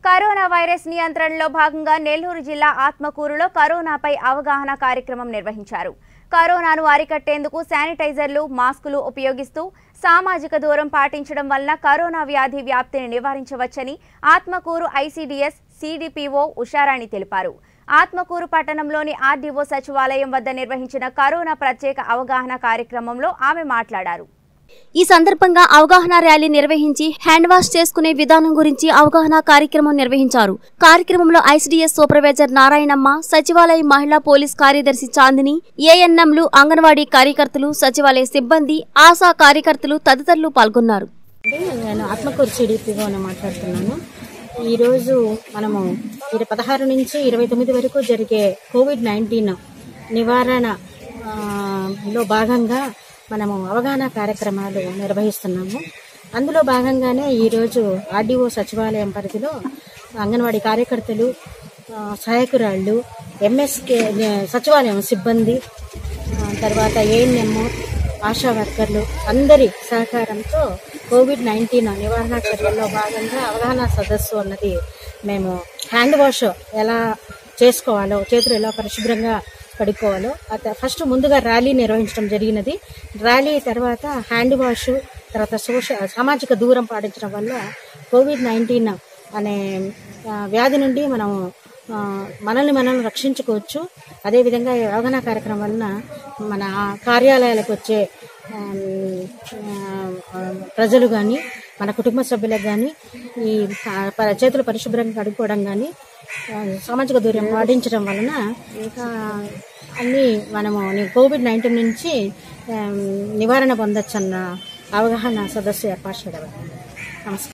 corona virus నియంత్రణలో భాగంగా నెల్లూరు జిల్లా ఆత్మకూరులో కరోనాపై అవగాహన కార్యక్రమం నిర్వహించారు కరోనాను అరికట్టేందుకు శానిటైజర్లు మాస్కులు ఉపయోగిస్తూ సామాజిక దూరం పాటించడం వలన కరోనా వ్యాధి వ్యాప్తిని నివారించవచ్చని ఆత్మకూరు ఐసీడీఎస్ సిడిపిఓ ఉషారాణి తెలిపారు ఆత్మకూరు పట్టణంలోని ఆర్డీఓ సచివాలయం వద్ద నిర్వహించిన కరోనా ప్రత్యేక అవగాహన కార్యక్రమంలో ఆమె మాట్లాడారు ఈ సందర్భంగా అవగాహన ర్యాలీ నిర్వహించి హ్యాండ్ వాష్ చేసుకునే విధానం గురించి అవగాహన కార్యక్రమం నిర్వహించారు కార్యక్రమంలో ఐసిడిఎస్ సూపర్వైజర్ నారాయణమ్మ సచివాలయ మహిళా పోలీస్ కార్యదర్శి చాందిని ఏఎన్ఎంలు అంగన్వాడీ కార్యకర్తలు సచివాలయ సిబ్బంది ఆశా కార్యకర్తలు తదితరులు పాల్గొన్నారు అంటే నేను ఆత్మకూరు సిడిపిగా మాట్లాడుతున్నాను ఈరోజు మనము ఇర పదహారు నుంచి ఇరవై తొమ్మిది వరకు జరిగే కోవిడ్ నైన్టీన్ నివారణ ఆ, లో భాగంగా మనము అవగాహన కార్యక్రమాలు నిర్వహిస్తున్నాము అందులో భాగంగానే ఈరోజు ఆర్డీఓ సచివాలయం పరిధిలో అంగన్వాడీ కార్యకర్తలు ఆ, సహాయకురాళ్ళు ఎంఎస్కే సచివాలయం సిబ్బంది ఆ, తర్వాత ఏఎన్ఎం ఆశా వర్కర్లు అందరి సహకారంతో కోవిడ్ నైన్టీన్ నివారణ చర్యల్లో భాగంగా అవగాహన సదస్సు అన్నది మేము హ్యాండ్ వాష్ ఎలా చేసుకోవాలో చేతులు ఎలా పరిశుభ్రంగా కడుక్కోవాలో అత ఫస్ట్ ముందుగా ర్యాలీ నిర్వహించడం జరిగినది ర్యాలీ తర్వాత హ్యాండ్ వాష్ తర్వాత సోషల్ సామాజిక దూరం పాటించడం వల్ల కోవిడ్ నైన్టీన్ అనే ఆ, వ్యాధి నుండి మనం ఆ, మనల్ని మనం రక్షించుకోవచ్చు అదేవిధంగా ఈ అవగాహన కార్యక్రమం వలన మన కార్యాలయాలకు వచ్చే ఆమ్, ఆ, ప్రజలు కానీ మన కుటుంబ సభ్యులకు కానీ ఈ ఆ, ప- చేతులు పరిశుభ్రంగా కడుక్కోవడం కానీ సామాజిక దూరం పాటించడం వలన ఆ, అన్నీ మనము ని- కోవిడ్ నైన్టీన్ నుంచి ఆమ్, నివారణ పొందొచ్చన్న అవగాహన సదస్సు ఏర్పాటు చేయడం నమస్కారం